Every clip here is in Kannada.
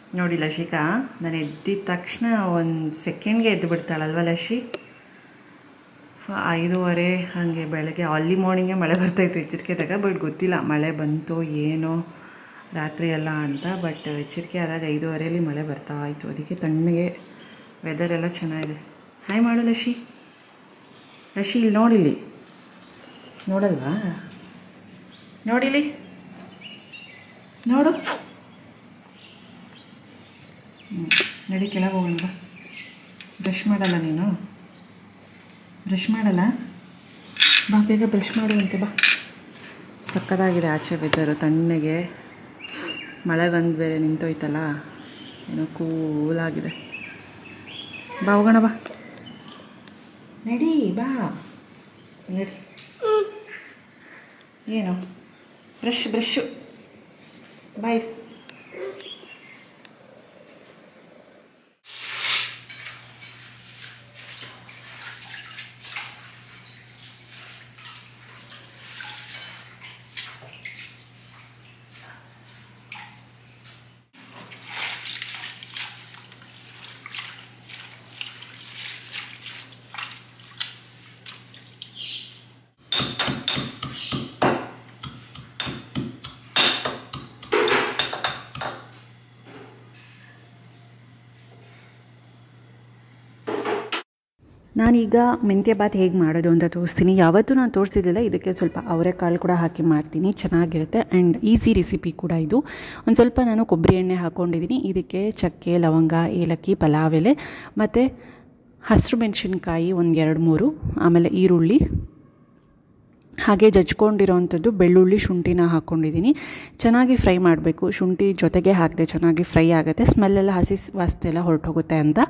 ನೋಡಿ ಲಶಿಕಾ ನಾನು ಎದ್ದಿದ ತಕ್ಷಣ ಒಂದು ಸೆಕೆಂಡ್ಗೆ ಎದ್ದು ಬಿಡ್ತಾಳಲ್ವ ಲಶಿ ಫ- ಐದೂವರೆ ಹಾಗೆ ಬೆಳಗ್ಗೆ ಅಲ್ಲಿ ಮಾರ್ನಿಂಗೇ ಮಳೆ ಬರ್ತಾಯಿತ್ತು ಎಚ್ಚರಿಕೆದಾಗ ಬಟ್ ಗೊತ್ತಿಲ್ಲ ಮಳೆ ಬಂತು ಏನೋ ರಾತ್ರಿ ಎಲ್ಲ ಅಂತ ಬಟ್ ಎಚ್ಚರಿಕೆ ಆದಾಗ ಐದೂವರೆಯಲ್ಲಿ ಮಳೆ ಬರ್ತಾ ಇತ್ತು ಅದಕ್ಕೆ ತಣ್ಣಗೆ ವೆದರ್ ಎಲ್ಲ ಚೆನ್ನಾಗಿದೆ ಹಾಯ್ ಮಾಡು ಲಶಿ ಲಶಿ ಇಲ್ಲಿ ನೋಡಿಲಿ ನೋಡಲ್ವಾ ನೋಡಿಲಿ ನೋಡು ಹ್ಮ್. ನಡಿ ಕೆಳಗೆ ಹೋಗೋಣ ಬಾ ಬ್ರಷ್ ಮಾಡಲ್ಲ ನೀನು ಬ್ರಷ್ ಮಾಡಲ್ಲ ಬಾ ಬೇಗ ಬ್ರಷ್ ಮಾಡುವಂತೆ ಬಾ ಸಕ್ಕದಾಗಿದೆ ಆಚೆ ವೆದರು ತಣ್ಣಗೆ ಮಳೆ ಬಂದು ಬೇರೆ ನಿಂತೋಯ್ತಲ್ಲ ಏನೋ ಕೂಲಾಗಿದೆ ಬಾ ಹೋಗೋಣ ಬಾ ನಡಿ ಬಾ ನಡಿ ಏನು ಬ್ರಷ್ ಬ್ರಷು ಬಾಯ್ ನಾನೀಗ ಮೆಂತ್ಯ ಬಾತ್ ಹೇಗೆ ಮಾಡೋದು ಅಂತ ತೋರಿಸ್ತೀನಿ ಯಾವತ್ತೂ ನಾನು ತೋರಿಸಿದ್ದಿಲ್ಲ ಇದಕ್ಕೆ ಸ್ವಲ್ಪ ಅವರೆಕಾಳು ಕೂಡ ಹಾಕಿ ಮಾಡ್ತೀನಿ ಚೆನ್ನಾಗಿರುತ್ತೆ ಆ್ಯಂಡ್ ಈಸಿ ರೆಸಿಪಿ ಕೂಡ ಇದು ಒಂದು ಸ್ವಲ್ಪ ನಾನು ಕೊಬ್ಬರಿ ಎಣ್ಣೆ ಹಾಕ್ಕೊಂಡಿದ್ದೀನಿ ಇದಕ್ಕೆ ಚಕ್ಕೆ ಲವಂಗ ಏಲಕ್ಕಿ ಪಲಾವ್ ಎಲೆ ಮತ್ತು ಹಸಿರು ಮೆಣಸಿನ್ಕಾಯಿ ಒಂದು ಎರಡು ಮೂರು ಆಮೇಲೆ ಈರುಳ್ಳಿ ಹಾಗೆ ಜಜ್ಕೊಂಡಿರೋವಂಥದ್ದು ಬೆಳ್ಳುಳ್ಳಿ ಶುಂಠಿನ ಹಾಕ್ಕೊಂಡಿದ್ದೀನಿ ಚೆನ್ನಾಗಿ ಫ್ರೈ ಮಾಡಬೇಕು ಶುಂಠಿ ಜೊತೆಗೆ ಹಾಕಿದೆ ಚೆನ್ನಾಗಿ ಫ್ರೈ ಆಗುತ್ತೆ ಸ್ಮೆಲ್ಲೆಲ್ಲ ಹಸಿ ವಾಸನೆ ಎಲ್ಲ ಹೊರಟೋಗುತ್ತೆ ಅಂತ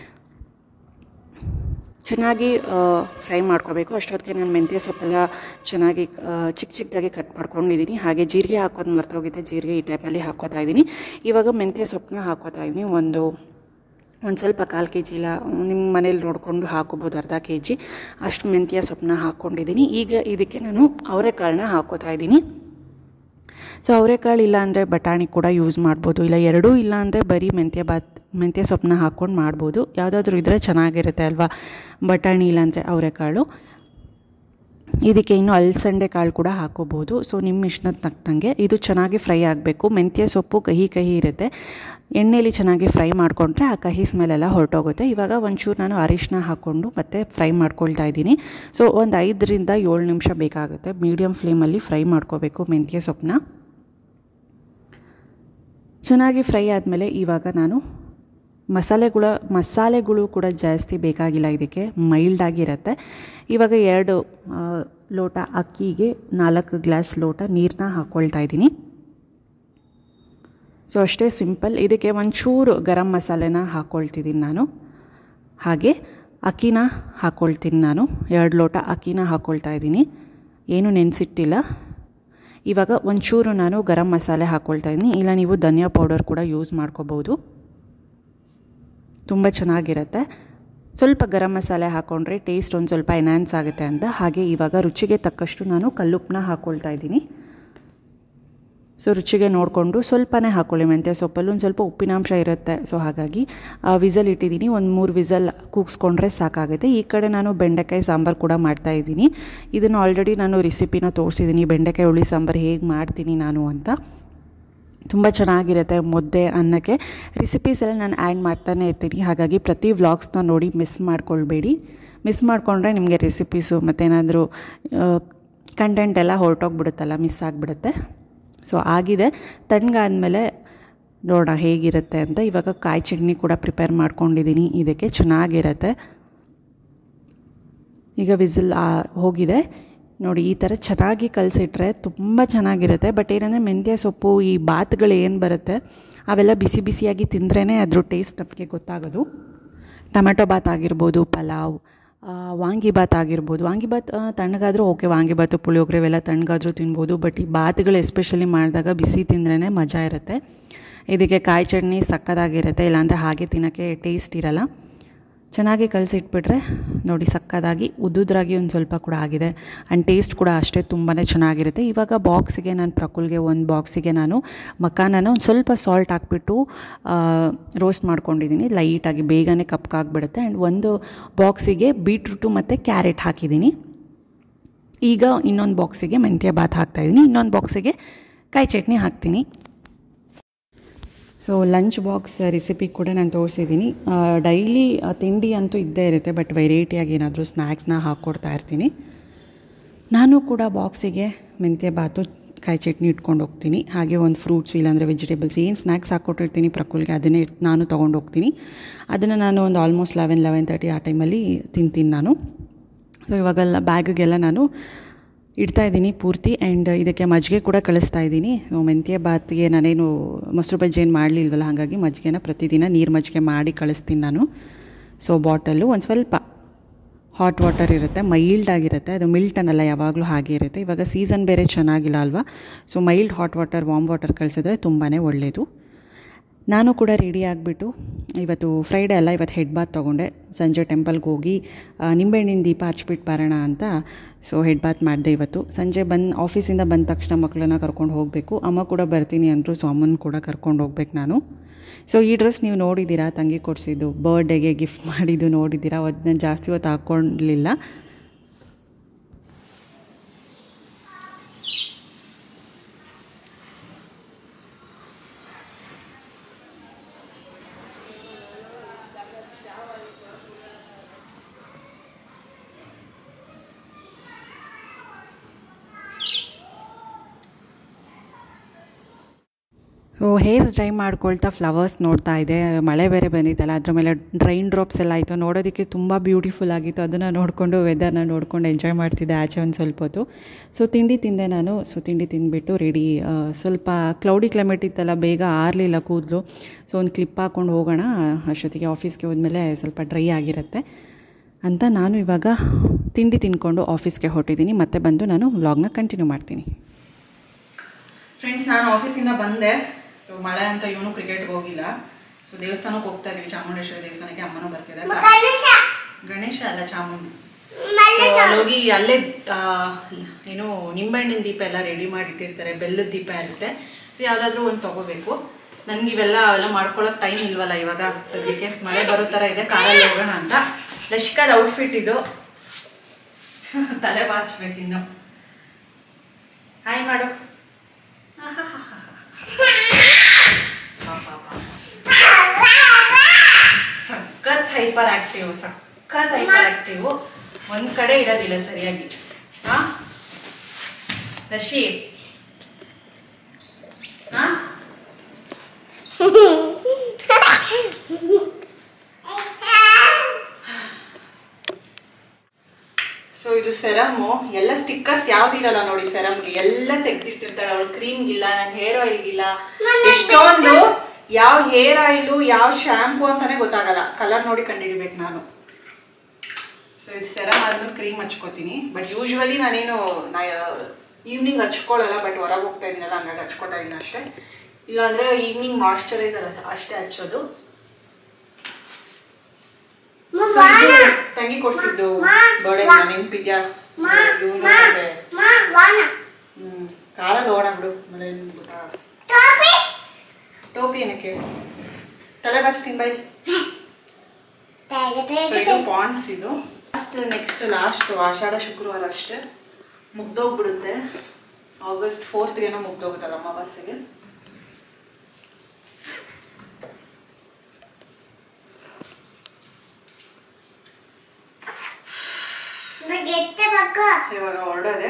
ಚೆನ್ನಾಗಿ ಫ್ರೈ ಮಾಡ್ಕೋಬೇಕು ಅಷ್ಟೊತ್ತಿಗೆ ನಾನು ಮೆಂತ್ಯ ಸೊಪ್ಪೆಲ್ಲ ಚೆನ್ನಾಗಿ ಆ, ಚಿಕ್ಕ ಚಿಕ್ಕದಾಗಿ ಕಟ್ ಮಾಡ್ಕೊಂಡಿದ್ದೀನಿ ಹಾಗೆ ಜೀರಿಗೆ ಹಾಕೋದು ಮರ್ತೋಗಿದೆ ಜೀರಿಗೆ ಈ ಟೈಪಲ್ಲಿ ಹಾಕೋತಾ ಇದ್ದೀನಿ ಇವಾಗ ಮೆಂತ್ಯ ಸೊಪ್ಪನ್ನ ಹಾಕೋತಾ ಇದ್ದೀನಿ ಒಂದು ಒಂದು ಸ್ವಲ್ಪ ಕಾಲು ಕೆ ಜಿ ಇಲ್ಲ ನಿಮ್ಮ ಮನೇಲಿ ನೋಡಿಕೊಂಡು ಹಾಕೋಬೋದು ಅರ್ಧ ಕೆ ಜಿ ಅಷ್ಟು ಮೆಂತ್ಯ ಸೊಪ್ಪನ್ನ ಹಾಕ್ಕೊಂಡಿದ್ದೀನಿ ಈಗ ಇದಕ್ಕೆ ನಾನು ಅವರೆಕಾಳನ್ನ ಹಾಕೋತಾ ಇದ್ದೀನಿ ಸೊ ಅವರೆಕಾಳು ಇಲ್ಲ ಅಂದರೆ ಬಟಾಣಿ ಕೂಡ ಯೂಸ್ ಮಾಡ್ಬೋದು ಇಲ್ಲ ಎರಡೂ ಇಲ್ಲ ಅಂದರೆ ಬರೀ ಮೆಂತ್ಯ ಬಾತ್ ಮೆಂತ್ಯ ಸೊಪ್ಪನ್ನ ಹಾಕ್ಕೊಂಡು ಮಾಡ್ಬೋದು ಯಾವುದಾದ್ರೂ ಇದ್ದರೆ ಚೆನ್ನಾಗಿರುತ್ತೆ ಅಲ್ವಾ ಬಟಾಣಿ ಇಲ್ಲಾಂದರೆ ಅವರೆಕಾಳು ಇದಕ್ಕೆ ಇನ್ನು ಅಲಸಂಡೆ ಕಾಳು ಕೂಡ ಹಾಕೋಬೋದು ಸೊ ನಿಮ್ಮ ಇಷ್ಟದ ತಕ್ಕಂಗೆ ಇದು ಚೆನ್ನಾಗಿ ಫ್ರೈ ಆಗಬೇಕು ಮೆಂತ್ಯ ಸೊಪ್ಪು ಕಹಿ ಕಹಿ ಇರುತ್ತೆ ಎಣ್ಣೆಯಲ್ಲಿ ಚೆನ್ನಾಗಿ ಫ್ರೈ ಮಾಡಿಕೊಂಡ್ರೆ ಆ ಕಹಿ ಸ್ಮೆಲ್ಲೆಲ್ಲ ಹೊರಟೋಗುತ್ತೆ ಇವಾಗ ಒಂಚೂರು ನಾನು ಅರಿಶಿನ ಹಾಕ್ಕೊಂಡು ಮತ್ತೆ ಫ್ರೈ ಮಾಡ್ಕೊಳ್ತಾ ಇದ್ದೀನಿ ಸೊ ಒಂದು ಐದರಿಂದ ಏಳು ನಿಮಿಷ ಬೇಕಾಗುತ್ತೆ ಮೀಡಿಯಮ್ ಫ್ಲೇಮಲ್ಲಿ ಫ್ರೈ ಮಾಡ್ಕೋಬೇಕು ಮೆಂತ್ಯ ಸೊಪ್ಪನ್ನ ಚೆನ್ನಾಗಿ ಫ್ರೈ ಆದಮೇಲೆ ಇವಾಗ ನಾನು ಮಸಾಲೆಗಳ ಮಸಾಲೆಗಳು ಕೂಡ ಜಾಸ್ತಿ ಬೇಕಾಗಿಲ್ಲ ಇದಕ್ಕೆ ಮೈಲ್ಡಾಗಿರುತ್ತೆ ಇವಾಗ ಎರಡು ಆ, ಲೋಟ ಅಕ್ಕಿಗೆ ನಾಲ್ಕು ಗ್ಲಾಸ್ ಲೋಟ ನೀರನ್ನ ಹಾಕ್ಕೊಳ್ತಾ ಇದ್ದೀನಿ ಸೊ ಅಷ್ಟೇ ಸಿಂಪಲ್ ಇದಕ್ಕೆ ಒಂಚೂರು ಗರಂ ಮಸಾಲೆನ ಹಾಕ್ಕೊಳ್ತಿದ್ದೀನಿ ನಾನು ಹಾಗೆ ಅಕ್ಕಿನ ಹಾಕ್ಕೊಳ್ತೀನಿ ನಾನು ಎರಡು ಲೋಟ ಅಕ್ಕಿನ ಹಾಕ್ಕೊಳ್ತಾ ಇದ್ದೀನಿ ಏನು ನೆನೆಸಿಟ್ಟಿಲ್ಲ ಇವಾಗ ಒಂಚೂರು ನಾನು ಗರಂ ಮಸಾಲೆ ಹಾಕ್ಕೊಳ್ತಾ ಇದ್ದೀನಿ ಇಲ್ಲ ನೀವು ಧನಿಯಾ ಪೌಡರ್ ಕೂಡ ಯೂಸ್ ಮಾಡ್ಕೋಬೋದು ತುಂಬ ಚೆನ್ನಾಗಿರುತ್ತೆ ಸ್ವಲ್ಪ ಗರಂ ಮಸಾಲೆ ಹಾಕ್ಕೊಂಡ್ರೆ ಟೇಸ್ಟ್ ಒಂದು ಸ್ವಲ್ಪ ಎನ್ಹಾನ್ಸ್ ಆಗುತ್ತೆ ಅಂತ ಹಾಗೆ ಇವಾಗ ರುಚಿಗೆ ತಕ್ಕಷ್ಟು ನಾನು ಕಲ್ಲುಪ್ಪನ್ನ ಹಾಕ್ಕೊಳ್ತಾ ಇದ್ದೀನಿ ಸೊ ರುಚಿಗೆ ನೋಡಿಕೊಂಡು ಸ್ವಲ್ಪನೇ ಹಾಕ್ಕೊಳ್ಳಿ ಮೆಂತ್ಯ ಸೊಪ್ಪಲ್ಲಿ ಒಂದು ಸ್ವಲ್ಪ ಉಪ್ಪಿನಾಂಶ ಇರುತ್ತೆ ಸೊ ಹಾಗಾಗಿ ವಿಸಲ್ ಇಟ್ಟಿದ್ದೀನಿ ಒಂದು ಮೂರು ವಿಸಲ್ ಕೂಗಿಸ್ಕೊಂಡ್ರೆ ಸಾಕಾಗುತ್ತೆ ಈ ಕಡೆ ನಾನು ಬೆಂಡೆಕಾಯಿ ಸಾಂಬಾರು ಕೂಡ ಮಾಡ್ತಾ ಇದ್ದೀನಿ ಇದನ್ನು ಆಲ್ರೆಡಿ ನಾನು ರೆಸಿಪಿನ ತೋರಿಸಿದ್ದೀನಿ ಬೆಂಡೆಕಾಯಿ ಹುಳಿ ಸಾಂಬಾರು ಹೇಗೆ ಮಾಡ್ತೀನಿ ನಾನು ಅಂತ ತುಂಬ ಚೆನ್ನಾಗಿರುತ್ತೆ ಮುದ್ದೆ ಅನ್ನಕ್ಕೆ ರೆಸಿಪೀಸ್ ಎಲ್ಲ ನಾನು ಆ್ಯಡ್ ಮಾಡ್ತಾನೆ ಇರ್ತೀನಿ ಹಾಗಾಗಿ ಪ್ರತಿ ವ್ಲಾಗ್ಸ್ನ ನೋಡಿ ಮಿಸ್ ಮಾಡ್ಕೊಳ್ಬೇಡಿ ಮಿಸ್ ಮಾಡಿಕೊಂಡ್ರೆ ನಿಮಗೆ ರೆಸಿಪೀಸು ಮತ್ತೇನಾದರೂ ಕಂಟೆಂಟ್ ಎಲ್ಲ ಹೊರಟೋಗ್ಬಿಡುತ್ತಲ್ಲ ಮಿಸ್ ಆಗಿಬಿಡುತ್ತೆ ಸೊ ಆಗಿದೆ ತಣ್ಣಗಾದ್ಮೇಲೆ ನೋಡೋಣ ಹೇಗಿರುತ್ತೆ ಅಂತ ಇವಾಗ ಕಾಯಿ ಚಟ್ನಿ ಕೂಡ ಪ್ರಿಪೇರ್ ಮಾಡ್ಕೊಂಡಿದ್ದೀನಿ ಇದಕ್ಕೆ ಚೆನ್ನಾಗಿರುತ್ತೆ ಈಗ ವಿಸಿಲ್ ಹೋಗಿದೆ ನೋಡಿ ಈ ಥರ ಚೆನ್ನಾಗಿ ಕಲಸಿಟ್ರೆ ತುಂಬ ಚೆನ್ನಾಗಿರುತ್ತೆ ಬಟ್ ಏನಂದರೆ ಮೆಂತ್ಯ ಸೊಪ್ಪು ಈ ಬಾತ್ಗಳು ಏನು ಬರುತ್ತೆ ಅವೆಲ್ಲ ಬಿಸಿ ಬಿಸಿಯಾಗಿ ತಿಂದ್ರೇ ಅದ್ರ ಟೇಸ್ಟ್ ನಮಗೆ ಗೊತ್ತಾಗೋದು ಟೊಮೆಟೊ ಬಾತ್ ಆಗಿರ್ಬೋದು ಪಲಾವ್ ಆ, ವಾಂಗಿಬಾತ್ ಆಗಿರ್ಬೋದು ವಾಂಗಿಬಾತ್ ಆ, ತಣ್ಣಗಾದರೂ ಓಕೆ ವಾಂಗಿಬಾತು ಪುಳಿಯೋಗರೆ ಇವೆಲ್ಲ ತಣ್ಣಗಾದರೂ ತಿನ್ಬೋದು ಬಟ್ ಈ ಬಾತ್ಗಳು ಎಸ್ಪೆಷಲಿ ಮಾಡಿದಾಗ ಬಿಸಿ ತಿಂದ್ರೇ ಮಜಾ ಇರುತ್ತೆ ಇದಕ್ಕೆ ಕಾಯಿ ಚಟ್ನಿ ಸಕ್ಕದಾಗಿರುತ್ತೆ ಇಲ್ಲಾಂದರೆ ಹಾಗೆ ತಿನ್ನೋಕ್ಕೆ ಟೇಸ್ಟ್ ಇರಲ್ಲ ಚೆನ್ನಾಗಿ ಕಲಸಿಟ್ಬಿಟ್ರೆ ನೋಡಿ ಸಕ್ಕದಾಗಿ ಉದ್ದುದ್ರಾಗಿ ಒಂದು ಸ್ವಲ್ಪ ಕೂಡ ಆಗಿದೆ ಆ್ಯಂಡ್ ಟೇಸ್ಟ್ ಕೂಡ ಅಷ್ಟೇ ತುಂಬಾ ಚೆನ್ನಾಗಿರುತ್ತೆ ಇವಾಗ ಬಾಕ್ಸಿಗೆ ನಾನು ಪ್ರಕುಲ್ಗೆ ಒಂದು ಬಾಕ್ಸಿಗೆ ನಾನು ಮಕಾನನ ಒಂದು ಸ್ವಲ್ಪ ಸಾಲ್ಟ್ ಹಾಕ್ಬಿಟ್ಟು ರೋಸ್ಟ್ ಮಾಡ್ಕೊಂಡಿದ್ದೀನಿ ಲೈಟಾಗಿ ಬೇಗನೆ ಕಪ್ಕಾಗ್ಬಿಡುತ್ತೆ ಆ್ಯಂಡ್ ಒಂದು ಬಾಕ್ಸಿಗೆ ಬೀಟ್ರೂಟು ಮತ್ತು ಕ್ಯಾರೆಟ್ ಹಾಕಿದ್ದೀನಿ ಈಗ ಇನ್ನೊಂದು ಬಾಕ್ಸಿಗೆ ಮೆಂತ್ಯ ಬಾತ್ ಹಾಕ್ತಾಯಿದ್ದೀನಿ ಇನ್ನೊಂದು ಬಾಕ್ಸಿಗೆ ಕಾಯಿ ಚಟ್ನಿ ಹಾಕ್ತೀನಿ ಸೊ ಲಂಚ್ ಬಾಕ್ಸ್ ರೆಸಿಪಿ ಕೂಡ ನಾನು ತೋರಿಸಿದ್ದೀನಿ ಡೈಲಿ ತಿಂಡಿ ಅಂತೂ ಇದ್ದೇ ಇರುತ್ತೆ ಬಟ್ ವೆರೈಟಿಯಾಗಿ ಏನಾದರೂ ಸ್ನ್ಯಾಕ್ಸ್ನ ಹಾಕ್ಕೊಡ್ತಾ ಇರ್ತೀನಿ ನಾನು ಕೂಡ ಬಾಕ್ಸಿಗೆ ಮೆಂತ್ಯ ಬಾತು ಕಾಯಿ ಚಟ್ನಿ ಇಟ್ಕೊಂಡು ಹೋಗ್ತೀನಿ ಹಾಗೆ ಒಂದು ಫ್ರೂಟ್ಸ್ ಇಲ್ಲಾಂದರೆ ವೆಜಿಟೇಬಲ್ಸ್ ಏನು ಸ್ನ್ಯಾಕ್ಸ್ ಹಾಕ್ಕೊಟ್ಟಿರ್ತೀನಿ ಪ್ರಕುಲ್ಗೆ ಅದನ್ನೇ ಇಟ್- ನಾನು ತೊಗೊಂಡು ಹೋಗ್ತೀನಿ ಅದನ್ನು ನಾನು ಒಂದು ಆಲ್ಮೋಸ್ಟ್ ಲೆವೆನ್ ಲೆವೆನ್ ತರ್ಟಿ ಆ ಟೈಮಲ್ಲಿ ತಿಂತೀನಿ ನಾನು ಸೊ ಇವಾಗೆಲ್ಲ ಬ್ಯಾಗಿಗೆಲ್ಲ ನಾನು ಇಡ್ತಾ ಇದ್ದೀನಿ ಪೂರ್ತಿ ಆ್ಯಂಡ್ ಇದಕ್ಕೆ ಮಜ್ಜಿಗೆ ಕೂಡ ಕಳಿಸ್ತಾ ಇದ್ದೀನಿ ಸೊ ಮೆಂತ್ಯ ಬಾತ್ಗೆ ನಾನೇನು ಮೊಸರು ಬಜ್ಜಿ ಏನು ಮಾಡಲಿಲ್ವಲ್ಲ ಹಾಗಾಗಿ ಮಜ್ಜಿಗೆನ ಪ್ರತಿದಿನ ನೀರು ಮಜ್ಜಿಗೆ ಮಾಡಿ ಕಳಿಸ್ತೀನಿ ನಾನು ಸೊ ಬಾಟಲ್ಲು ಒಂದು ಸ್ವಲ್ಪ ಹಾಟ್ ವಾಟರ್ ಇರುತ್ತೆ ಮೈಲ್ಡ್ ಆಗಿರುತ್ತೆ ಅದು ಮಿಲ್ಟ್ ಅನ್ನಲ್ಲ ಯಾವಾಗಲೂ ಹಾಗೆ ಇರುತ್ತೆ ಇವಾಗ ಸೀಸನ್ ಬೇರೆ ಚೆನ್ನಾಗಿಲ್ಲ ಅಲ್ವಾ so mild hot water warm water ಕಳಿಸಿದ್ರೆ ತುಂಬಾ ಒಳ್ಳೆಯದು ನಾನು ಕೂಡ ರೆಡಿ ಆಗಿಬಿಟ್ಟು ಇವತ್ತು ಫ್ರೈಡೇ ಅಲ್ಲ ಇವತ್ತು ಹೆಡ್ ಬಾತ್ ತೊಗೊಂಡೆ ಸಂಜೆ ಟೆಂಪಲ್ಗೆ ಹೋಗಿ ಆ, ನಿಂಬೆಹಣ್ಣಿನ ದೀಪ ಹಚ್ಬಿಟ್ಟು ಬರೋಣ ಅಂತ ಸೊ ಹೆಡ್ ಬಾತ್ ಮಾಡಿದೆ ಇವತ್ತು ಸಂಜೆ ಬಂದು ಆಫೀಸಿಂದ ಬಂದ ತಕ್ಷಣ ಮಕ್ಕಳನ್ನ ಕರ್ಕೊಂಡು ಹೋಗಬೇಕು ಅಮ್ಮ ಕೂಡ ಬರ್ತೀನಿ ಅಂದರು ಸೊ ಅಮ್ಮನ ಕೂಡ ಕರ್ಕೊಂಡು ಹೋಗ್ಬೇಕು ನಾನು ಸೊ ಈ ಡ್ರೆಸ್ ನೀವು ನೋಡಿದ್ದೀರಾ ತಂಗಿ ಕೊಡಿಸಿದ್ದು ಬರ್ಡೇಗೆ ಗಿಫ್ಟ್ ಮಾಡಿದ್ದು ನೋಡಿದ್ದೀರಾ ಅದನ್ನ ಜಾಸ್ತಿ ಹೊತ್ತು ಹಾಕ್ಕೊಳ್ಳಲಿಲ್ಲ ಸೊ ಹೇರ್ಸ್ ಡ್ರೈ ಮಾಡ್ಕೊಳ್ತಾ ಫ್ಲವರ್ಸ್ ನೋಡ್ತಾ ಇದೆ ಮಳೆ ಬೇರೆ ಬಂದಿತ್ತಲ್ಲ ಅದ್ರ ಮೇಲೆ ಡ್ರೈನ್ ಡ್ರಾಪ್ಸ್ ಎಲ್ಲ ಆಯಿತು ನೋಡೋದಕ್ಕೆ ತುಂಬ ಬ್ಯೂಟಿಫುಲ್ ಆಗಿತ್ತು ಅದನ್ನು ನೋಡಿಕೊಂಡು ವೆದರ್ನ ನೋಡ್ಕೊಂಡು ಎಂಜಾಯ್ ಮಾಡ್ತಿದ್ದೆ ಆಚೆ ಒಂದು ಸ್ವಲ್ಪ ಹೊತ್ತು ಸೊ ತಿಂಡಿ ತಿಂದೆ ನಾನು ಸೊ ತಿಂಡಿ ತಿಂದುಬಿಟ್ಟು ರೆಡಿ ಸ್ವಲ್ಪ ಕ್ಲೌಡಿ ಕ್ಲೈಮೇಟ್ ಇತ್ತಲ್ಲ ಬೇಗ ಆರಲಿಲ್ಲ ಕೂದಲು ಸೊ ಒಂದು ಕ್ಲಿಪ್ ಹಾಕ್ಕೊಂಡು ಹೋಗೋಣ ಅಷ್ಟೊತ್ತಿಗೆ ಆಫೀಸ್ಗೆ ಹೋದ್ಮೇಲೆ ಸ್ವಲ್ಪ ಡ್ರೈ ಆಗಿರುತ್ತೆ ಅಂತ ನಾನು ಇವಾಗ ತಿಂಡಿ ತಿಂದ್ಕೊಂಡು ಆಫೀಸ್ಗೆ ಹೊರಟಿದ್ದೀನಿ ಮತ್ತೆ ಬಂದು ನಾನು ವ್ಲಾಗ್ನ ಕಂಟಿನ್ಯೂ ಮಾಡ್ತೀನಿ ಫ್ರೆಂಡ್ಸ್ ನಾನು ಆಫೀಸಿಂದ ಬಂದೆ ಸೊ ಮಳೆ ಅಂತ ಇವನು ಕ್ರಿಕೆಟ್ಗೆ ಹೋಗಿಲ್ಲ ಸೊ ದೇವಸ್ಥಾನಕ್ಕೆ ಹೋಗ್ತಾ ಇದೀವಿ ಚಾಮುಂಡೇಶ್ವರಿ ದೇವಸ್ಥಾನಕ್ಕೆ ಅಮ್ಮನೂ ಬರ್ತಿದ್ದಾರೆ ಗಣೇಶ ಅಲ್ಲ ಚಾಮುಂಡಿ So, ಅಲ್ಲಿ ಹೋಗಿ ಅಲ್ಲೇ ಆ, ಏನು ನಿಂಬೆಹಣ್ಣಿನ ದೀಪ ಎಲ್ಲ ರೆಡಿ ಮಾಡಿ ಇಟ್ಟಿರ್ತಾರೆ ಬೆಲ್ಲದ ದೀಪ ಇರುತ್ತೆ ಸೊ ಯಾವ್ದಾದ್ರು ಒಂದು ತಗೋಬೇಕು ನನ್ಗೆ ಇವೆಲ್ಲ ಎಲ್ಲ ಮಾಡ್ಕೊಳಕ್ ಟೈಮ್ ಇಲ್ವಲ್ಲ ಇವಾಗ ಸದ್ಯಕ್ಕೆ ಮಳೆ ಬರೋ ಥರ ಇದೆ ಕಾರಲ್ಲಿ ಹೋಗೋಣ ಅಂತ ಲಶಿಕಾದ ಔಟ್ಫಿಟ್ ಇದು ತಲೆ ಬಾಚ್ಬೇಕು ಇನ್ನು ಹಾಯ್ ಮಾಡು ಸಖತ್ ಹೈಪರ್ ಆಕ್ಟಿವ್ ಸಖತ್ ಹೈಪರ್ ಆಕ್ಟಿವ್ ಒಂದ್ ಕಡೆ ಇರೋದಿಲ್ಲ ಸರಿಯಾಗಿ ಹಾ ದಶಿ ಹಾ ಸೊ ಇದು ಸೆರಮು ಎಲ್ಲ ಸ್ಟಿಕ್ಕರ್ಸ್ ಯಾವ್ದಿರಲ್ಲ ನೋಡಿ ಸೆರಮ್ಗೆ ಎಲ್ಲ ತೆಗ್ದಿಟ್ಟಿರ್ತಾಳೆ ಅವಳು ಕ್ರೀಮ್ಗಿಲ್ಲ ನನ್ನ ಹೇರ್ ಆಯಿಲ್ಗಿಲ್ಲ ಎಷ್ಟೊಂದು ಯಾವ ಹೇರ್ ಆಯಿಲು ಯಾವ ಶಾಂಪೂ ಅಂತಾನೆ ಗೊತ್ತಾಗಲ್ಲ ಕಲರ್ ನೋಡಿ ಕಂಡುಹಿಡಿಬೇಕು ನಾನು ಸೊ ಇದು ಸೆರಮ್ ಆದ್ಮೇಲೆ ಕ್ರೀಮ್ ಹಚ್ಕೋತೀನಿ ಬಟ್ ಯೂಶ್ವಲಿ ನಾನೇನು ನಾ ಈವ್ನಿಂಗ್ ಹಚ್ಕೊಳ್ಳಲ್ಲ ಬಟ್ ಹೊರಗೆ ಹೋಗ್ತಾ ಇದೀನಲ್ಲ ಹಂಗಾಗಿ ಹಚ್ಕೊತಾ ಇದೀನಿ ಅಷ್ಟೇ ಇಲ್ಲಾಂದ್ರೆ ಈವ್ನಿಂಗ್ ಮಾಯ್ಶ್ಚರೈಸರ್ ಅಷ್ಟೇ ಹಚ್ಚೋದು So, ಇದು ತಂಗಿ ಕೊಡ್ಸಿದ್ದು ಬರ್ಡೇ ನೆನಪಿದ್ಯಾ ಇದು ನೋಡಿದೆ ಹ್ಮ್ ಕಾರಲ್ಲಿ ಓಡ ಬಿಡು ಮಳೆ ಗೊತ್ತಾ ಟೋಪಿ ಏನಕ್ಕೆ ತಲೆ ಬಾಚ್ತೀನಿ ಬೈ ಸೊ ಇದು ಪಾಂಡ್ಸ್ ಇದು ಲಾಸ್ಟ್ ನೆಕ್ಸ್ಟ್ ಲಾಸ್ಟ್ ಆಷಾಢ ಶುಕ್ರವಾರ ಅಷ್ಟೇ ಮುಗ್ದೋಗ್ಬಿಡುತ್ತೆ ಆಗಸ್ಟ್ ಫೋರ್ತ್ಗೇನೋ ಮುಗ್ದೋಗುತ್ತಲ್ಲ ಅಮಾವಾಸ್ಯೆಗೆ ಸೊ ಇವಾಗ ಹೊರಡೋದೆ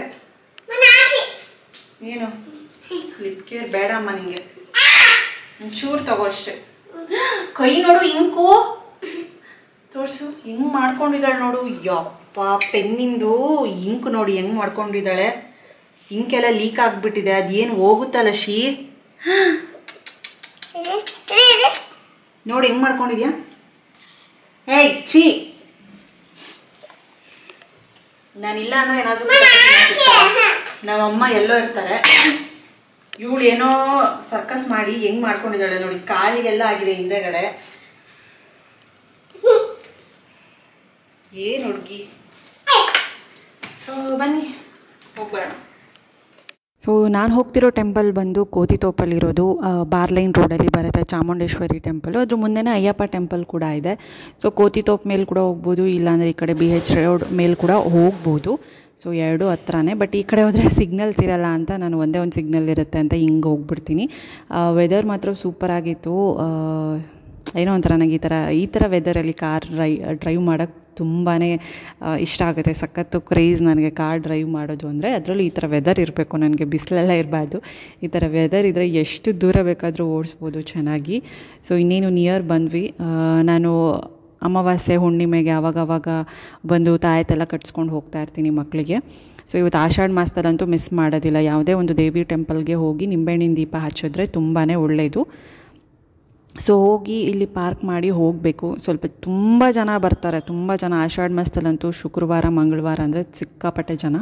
ಏನು ಲಿಪ್ ಕೇರ್ ಬೇಡಮ್ಮ ನಿಂಗೆ ಒಂಚೂರು ತಗೋ ಅಷ್ಟೇ ಕೈ ನೋಡು ಇಂಕು ತೋರ್ಸು ಹೆಂಗ್ ಮಾಡ್ಕೊಂಡಿದ್ದಾಳೆ ನೋಡು ಯಪ್ಪ ಪೆನ್ನಿಂದು ಇಂಕ್ ನೋಡಿ ಹೆಂಗ್ ಮಾಡ್ಕೊಂಡಿದ್ದಾಳೆ ಇಂಕೆಲ್ಲ ಲೀಕ್ ಆಗ್ಬಿಟ್ಟಿದೆ ಅದೇನು ಹೋಗುತ್ತಲ್ಲ ಶೀ ನೋಡಿ ಹೆಂಗ್ ಮಾಡ್ಕೊಂಡಿದ್ಯಾ ಹೇಯ್ ಛೀ ನಾನಿಲ್ಲ ಅಂದ್ರೆ ಏನಾದರೂ ನಮ್ಮಮ್ಮ ಎಲ್ಲೋ ಇರ್ತಾರೆ ಇವಳು ಏನೋ ಸರ್ಕಸ್ ಮಾಡಿ ಹೆಂಗ್ ಮಾಡ್ಕೊಂಡಿದ್ದಾಳೆ ನೋಡಿ ಕಾಲಿಗೆಲ್ಲ ಆಗಿದೆ ಹಿಂದೆಗಡೆ ಏನು ಹುಡುಗಿ ಸೊ ಬನ್ನಿ ಹೋಗೋಣ ಸೊ ನಾನು ಹೋಗ್ತಿರೋ ಟೆಂಪಲ್ ಬಂದು ಕೋತಿತೋಪಲ್ಲಿರೋದು ಆ, ಬಾರ್ಲೈನ್ ರೋಡಲ್ಲಿ ಬರುತ್ತೆ ಚಾಮುಂಡೇಶ್ವರಿ ಟೆಂಪಲು ಅದ್ರ ಮುಂದೆನೇ ಅಯ್ಯಪ್ಪ ಟೆಂಪಲ್ ಕೂಡ ಇದೆ ಸೊ ಕೋತಿತೋಪ್ ಮೇಲೆ ಕೂಡ ಹೋಗ್ಬೋದು ಇಲ್ಲಾಂದರೆ ಈ ಕಡೆ ಬಿ ಎಚ್ ರೋಡ್ ಮೇಲೆ ಕೂಡ ಹೋಗ್ಬೋದು ಸೊ ಎರಡು ಹತ್ರನೇ ಬಟ್ ಈ ಕಡೆ ಹೋದರೆ ಸಿಗ್ನಲ್ಸ್ ಇರಲ್ಲ ಅಂತ ನಾನು ಒಂದೇ ಒಂದು ಸಿಗ್ನಲ್ ಇರುತ್ತೆ ಅಂತ ಹಿಂಗೆ ಹೋಗ್ಬಿಡ್ತೀನಿ ವೆದರ್ ಮಾತ್ರ ಸೂಪರಾಗಿತ್ತು ಏನೋ ಒಂಥರ ನನಗೆ ಈ ಥರ ಈ ಥರ ವೆದರಲ್ಲಿ ಕಾರ್ ಡ್ರೈ ಡ್ರೈವ್ ಮಾಡೋಕ್ಕೆ ತುಂಬಾ ಇಷ್ಟ ಆಗುತ್ತೆ ಸಖತ್ತು ಕ್ರೇಜ್ ನನಗೆ ಕಾರ್ ಡ್ರೈವ್ ಮಾಡೋದು ಅಂದರೆ ಅದರಲ್ಲೂ ಈ ಥರ ವೆದರ್ ಇರಬೇಕು ನನಗೆ ಬಿಸಿಲೆಲ್ಲ ಇರಬಾರ್ದು ಈ ಥರ ವೆದರ್ ಇದ್ದರೆ ಎಷ್ಟು ದೂರ ಬೇಕಾದರೂ ಓಡಿಸ್ಬೋದು ಚೆನ್ನಾಗಿ ಸೊ ಇನ್ನೇನು ನಿಯರ್ ಬಂದ್ವಿ ಆ, ನಾನು ಅಮಾವಾಸ್ಯೆ ಹುಣ್ಣಿಮೆಗೆ ಅವಾಗವಾಗ ಬಂದು ತಾಯತ್ತೆಲ್ಲ ಕಟ್ಸ್ಕೊಂಡು ಹೋಗ್ತಾ ಇರ್ತೀನಿ ಮಕ್ಕಳಿಗೆ ಸೊ ಇವತ್ತು ಆಷಾಢ ಮಾಸದಲ್ಲಂತೂ ಮಿಸ್ ಮಾಡೋದಿಲ್ಲ ಯಾವುದೇ ಒಂದು ದೇವಿ ಟೆಂಪಲ್ಗೆ ಹೋಗಿ ನಿಂಬೆಹಣ್ಣಿನ ದೀಪ ಹಚ್ಚಿದ್ರೆ ತುಂಬಾ ಒಳ್ಳೆಯದು ಸೊ ಹೋಗಿ ಇಲ್ಲಿ ಪಾರ್ಕ್ ಮಾಡಿ ಹೋಗಬೇಕು ಸ್ವಲ್ಪ ತುಂಬ ಜನ ಬರ್ತಾರೆ ತುಂಬ ಜನ ಆಷಾಢ ಮಾಸದಲ್ಲಂತೂ ಶುಕ್ರವಾರ ಮಂಗಳವಾರ ಅಂದರೆ ಸಿಕ್ಕಾಪಟ್ಟೆ ಜನ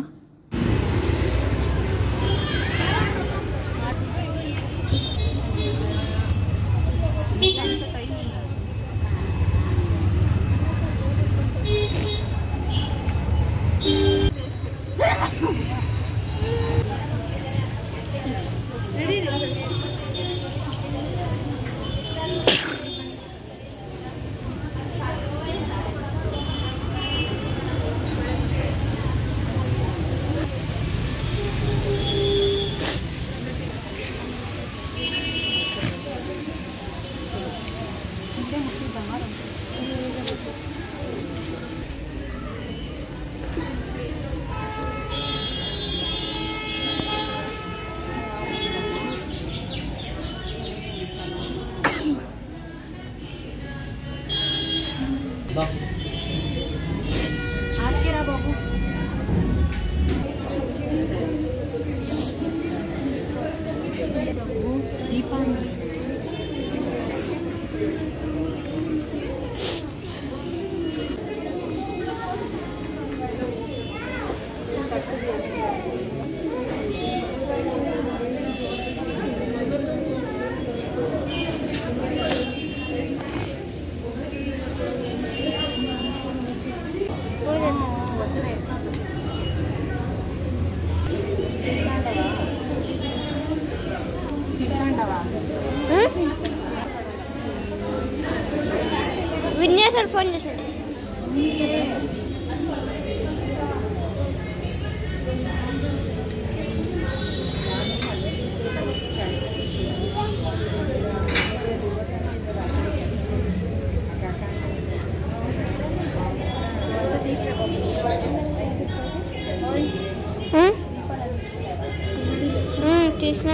విన్యాసాలు ఫోన్ చేశాడు తీసిన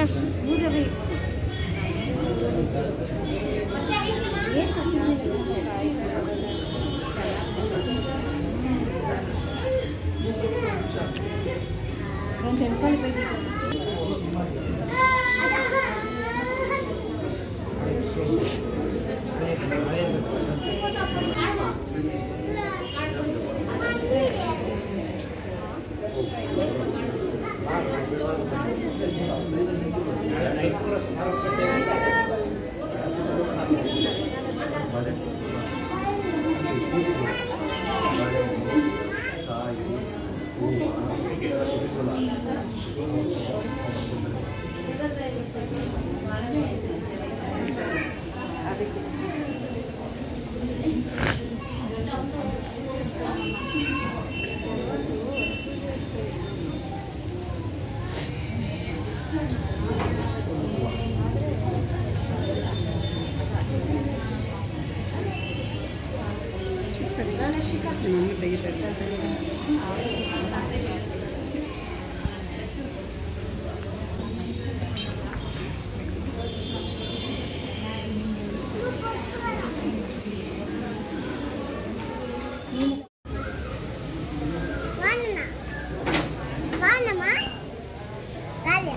వానన్నా వానమ్మా గాలి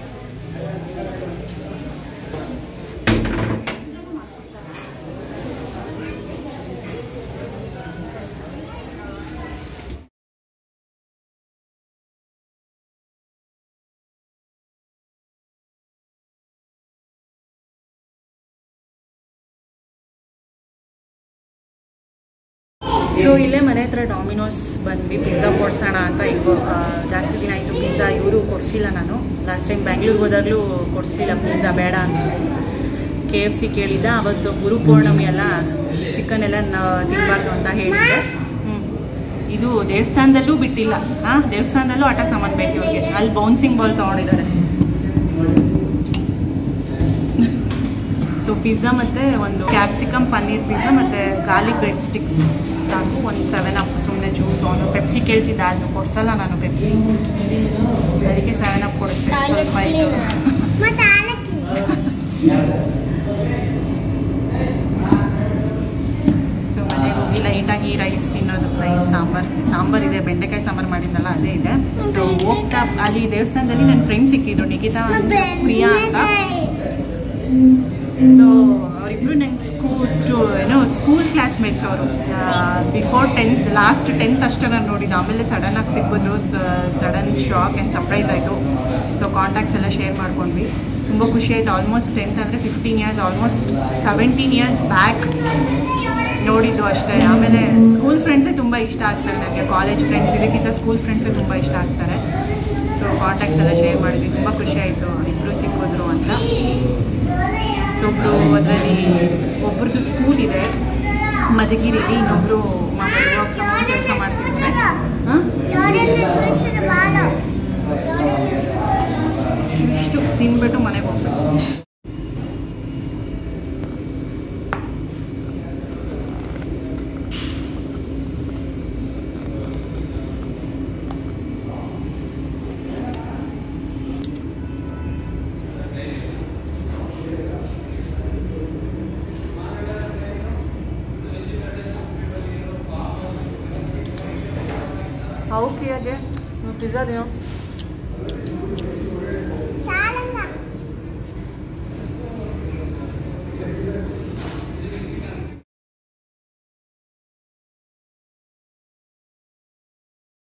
ಸೊ ಇಲ್ಲೇ ಮನೆ ಹತ್ರ ಡಾಮಿನೋಸ್ ಬಂದ್ವಿ ಪಿಜ್ಜಾ ಕೊಡ್ಸೋಣ ಅಂತ ಇವ ಆ, ಜಾಸ್ತಿ ದಿನ ಆಯಿತು ಪಿಜ್ಜಾ ಇವರು ಕೊಡಿಸಿಲ್ಲ ನಾನು ಲಾಸ್ಟ್ ಟೈಮ್ ಬ್ಯಾಂಗ್ಳೂರ್ಗೆ ಹೋದಾಗಲೂ ಕೊಡಿಸ್ಲಿಲ್ಲ ಪಿಜ್ಜಾ ಬೇಡ ಅಂತ ಕೆ ಎಫ್ ಸಿ ಕೇಳಿದ್ದ ಅವತ್ತು ಗುರು ಪೌರ್ಣಮಿ ಎಲ್ಲ ಚಿಕನ್ ಎಲ್ಲ ನ- ತಿನ್ನಬಾರ್ದು ಅಂತ ಹೇಳಿದ್ದೆ ಹ್ಮ್. ಇದು ದೇವಸ್ಥಾನದಲ್ಲೂ ಬಿಟ್ಟಿಲ್ಲ ಹಾಂ ದೇವಸ್ಥಾನದಲ್ಲೂ ಆಟ ಸಾಮಾನು ಬೇಕು ಇವ್ರಿಗೆ ಅಲ್ಲಿ ಬೌನ್ಸಿಂಗ್ ಬಾಲ್ ತೊಗೊಂಡಿದ್ದಾರೆ ಸೊ ಪಿಜ್ಜಾ ಮತ್ತು ಒಂದು ಕ್ಯಾಪ್ಸಿಕಮ್ ಪನ್ನೀರ್ ಪಿಜ್ಜಾ ಮತ್ತು ಗಾರ್ಲಿಕ್ ಬ್ರೆಡ್ ಸ್ಟಿಕ್ಸ್ ಸಾಕು ಒಂದು ಸೆವೆನ್ ಅಪ್ ಸುಮ್ಮನೆ ಜ್ಯೂಸ್ ಅವನು ಪೆಪ್ಸಿ ಕೇಳ್ತಿದ್ದ ಅದು ಕೊಡ್ಸಲ್ಲ ನಾನು ಪೆಪ್ಸಿ ಅದಕ್ಕೆ ಸೆವೆನ್ ಅಪ್ ಕೊಡಿಸ್ತೇನೆ ಸ್ವಲ್ಪ ಆಯ್ತು ಮತ್ತೆ ಆಲಕ್ಕಿ ಸೊ ಮನೆಗೆ ಹೋಗಿ ಲೈಟಾಗಿ ರೈಸ್ ತಿನ್ನೋದು ರೈಸ್ ಸಾಂಬಾರ್ ಸಾಂಬಾರ್ ಇದೆ ಬೆಂಡೆಕಾಯಿ ಸಾಂಬಾರು ಮಾಡಿದ್ನಲ್ಲ ಅದೇ ಇದೆ ಸೊ ಹೋಗ್ತಾ ಅಲ್ಲಿ ದೇವಸ್ಥಾನದಲ್ಲಿ ನನ್ನ ಫ್ರೆಂಡ್ ಸಿಕ್ಕಿದ್ರು ನಿಖಿತಾ and ಪ್ರಿಯಾ ಅಂತ ಸೊ ಅವರಿಬ್ರು ನಂಗೆ ಸ್ಕೂಲ್ ಸ್ಟು ಏನೋ ಸ್ಕೂಲ್ ಕ್ಲಾಸ್ಮೇಟ್ಸ್ ಅವರು ಬಿಫೋರ್ ಟೆಂತ್ ಲಾಸ್ಟ್ ಟೆಂತ್ ಅಷ್ಟೇ ನಾನು ನೋಡಿದ್ದು ಆಮೇಲೆ ಸಡನ್ನಾಗಿ ಸಿಕ್ಕಿದ್ರು ಸಡನ್ ಶಾಕ್ ಆ್ಯಂಡ್ ಸರ್ಪ್ರೈಸ್ ಆಯಿತು ಸೊ ಕಾಂಟ್ಯಾಕ್ಟ್ಸ್ ಎಲ್ಲ ಶೇರ್ ಮಾಡ್ಕೊಂಡ್ವಿ ತುಂಬ ಖುಷಿ ಆಯಿತು ಆಲ್ಮೋಸ್ಟ್ ಟೆಂತ್ ಅಂದರೆ fifteen years almost seventeen years back ನೋಡಿದ್ದು ಅಷ್ಟೇ ಆಮೇಲೆ ಸ್ಕೂಲ್ ಫ್ರೆಂಡ್ಸೇ ತುಂಬ ಇಷ್ಟ ಆಗ್ತಾರೆ ನನಗೆ ಕಾಲೇಜ್ ಫ್ರೆಂಡ್ಸ್ ಇದಕ್ಕಿಂತ ಸ್ಕೂಲ್ ಫ್ರೆಂಡ್ಸೇ ತುಂಬ ಇಷ್ಟ ಆಗ್ತಾರೆ ಸೊ ಕಾಂಟ್ಯಾಕ್ಟ್ಸ್ ಎಲ್ಲ ಶೇರ್ ಮಾಡಿದ್ವಿ ತುಂಬ ಖುಷಿ ಆಯಿತು ಇಬ್ಬರು ಸಿಕ್ಕಿದ್ರು ಅಂತ ಸೊ ಒಬ್ಬರು ಅದರಲ್ಲಿ ಒಬ್ರದ್ದು ಸ್ಕೂಲ್ ಇದೆ ಮಧುಗಿರಿಲಿ ಇನ್ನೊಬ್ಬರು ಮಾಮೂಲಿ ವರ್ಕ್ ಫ್ರಮ್ ಹೋಮ್ ಕೆಲಸ ಮಾಡ್ತಿದ್ದಾರೆ ಹಾಂ ಇಷ್ಟು ತಿನ್ಬಿಟ್ಟು ಮನೆಗೆ ಹೋಗ್ಬೇಕು आओ किया गया पिज़्ज़ा दियो